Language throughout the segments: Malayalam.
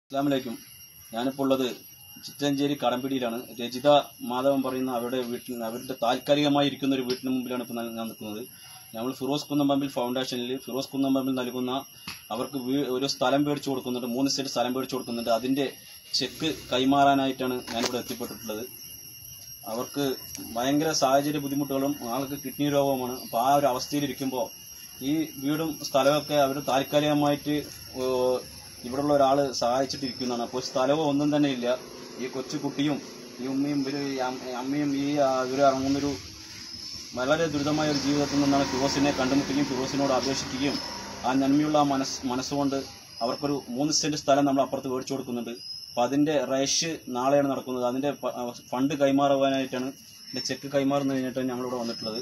അസ്ലാമലൈക്കും ഞാനിപ്പോൾ ഉള്ളത് ചിറ്റഞ്ചേരി കടമ്പിടിയിലാണ് രജിത മാധവൻ പറയുന്ന അവരുടെ വീട്ടിൽ അവരുടെ താൽക്കാലികമായി ഇരിക്കുന്ന ഒരു വീട്ടിന് മുമ്പിലാണ് ഇപ്പോൾ ഞാൻ നിൽക്കുന്നത് നമ്മൾ ഫിറോസ് കുന്നമ്പമ്പിൽ ഫൗണ്ടേഷനിൽ ഫിറോസ് കുന്നമ്പമ്പിൽ നൽകുന്ന അവർക്ക് വീ- ഒരു സ്ഥലം മേടിച്ചു കൊടുക്കുന്നുണ്ട് മൂന്ന് സെന്റ് സ്ഥലം മേടിച്ചു കൊടുക്കുന്നുണ്ട് അതിന്റെ ചെക്ക് കൈമാറാനായിട്ടാണ് ഞാനിവിടെ എത്തിപ്പെട്ടിട്ടുള്ളത് അവർക്ക് ഭയങ്കര സാഹചര്യ ബുദ്ധിമുട്ടുകളും ആൾക്ക് കിഡ്നി രോഗവുമാണ് അപ്പോൾ ആ ഒരു അവസ്ഥയിലിരിക്കുമ്പോൾ ഈ വീടും സ്ഥലമൊക്കെ അവർ താൽക്കാലികമായിട്ട് ഏഹ്, ഇവിടെയുള്ള ഒരാൾ സഹായിച്ചിട്ടിരിക്കുന്നതാണ് അപ്പോൾ സ്ഥലവും ഒന്നും തന്നെ ഇല്ല ഈ കൊച്ചു കുട്ടിയും ഈ ഉമ്മയും ഇവര് ഈ അമ്മ- അമ്മയും ഈ ആ, ഇവര് ഇറങ്ങുന്നൊരു വളരെ ദുരിതമായ ഒരു ജീവിതത്തിൽ നിന്നാണ് ഫിറോസിനെ കണ്ടുമുട്ടുകയും ഫിറോസിനോട് അപേക്ഷിക്കുകയും ആ നന്മയുള്ള ആ മനസ്സ് മനസ്സുകൊണ്ട് അവർക്കൊരു മൂന്ന് സെന്റ് സ്ഥലം നമ്മൾ അപ്പുറത്ത് മേടിച്ചു കൊടുക്കുന്നുണ്ട് അപ്പോൾ അതിന്റെ റേഷ് നാളെയാണ് നടക്കുന്നത് അതിന്റെ പ- ആ, ഫണ്ട് കൈമാറുവാനായിട്ടാണ് ഇതിന്റെ ചെക്ക് കൈമാറുന്നതിന് വേണ്ടിയിട്ടാണ് ഞങ്ങളിവിടെ വന്നിട്ടുള്ളത്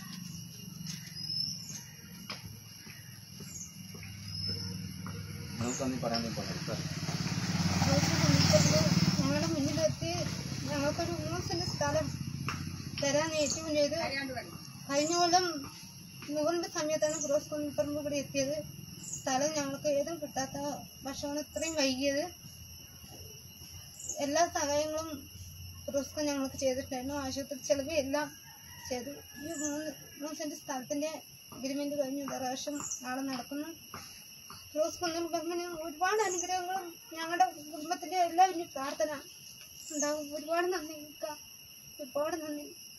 നിങ്ങൾക്ക് അന്ന് പറയാൻ വേണ്ടി പറഞ്ഞു സാർ ഞങ്ങളുടെ മുന്നിലെത്തി ഞങ്ങൾക്കൊരു മൂന്ന് സെന്റ് സ്ഥലം തരാൻ ഏറ്റവും ചെയ്ത് കഴിഞ്ഞ കൊല്ലം നോമ്പിന്റെ സമയത്താണ് ഫിറോസ് കുന്നിപ്പറമ്പ് ഇവിടെ എത്തിയത് സ്ഥലം ഞങ്ങൾക്ക് ഏതും കിട്ടാത്ത വർഷമാണ് ഇത്രയും വൈകിയത് എല്ലാ സഹായങ്ങളും ഫിറോസ്ക്ക് ഞങ്ങൾക്ക് ചെയ്തിട്ടുണ്ടായിരുന്നു ആശുപത്രി ചെലവ് എല്ലാം ചെയ്തു ഈ മൂന്ന് മൂന്ന് സെന്റ് സ്ഥലത്തിന്റെ അഗ്രിമെന്റ് കഴിഞ്ഞു വേറെ വർഷം നാളെ നടക്കുന്നു റോസ് കുന്നംപറമ്പിന് ഒരുപാട് അനുഗ്രഹങ്ങളും ഞങ്ങളുടെ കുടുംബത്തിലെ എല്ലാവരും പ്രാർത്ഥന ഉണ്ടാവും ഒരുപാട് നന്ദി ഇക്ക. ഒരുപാട് നന്ദി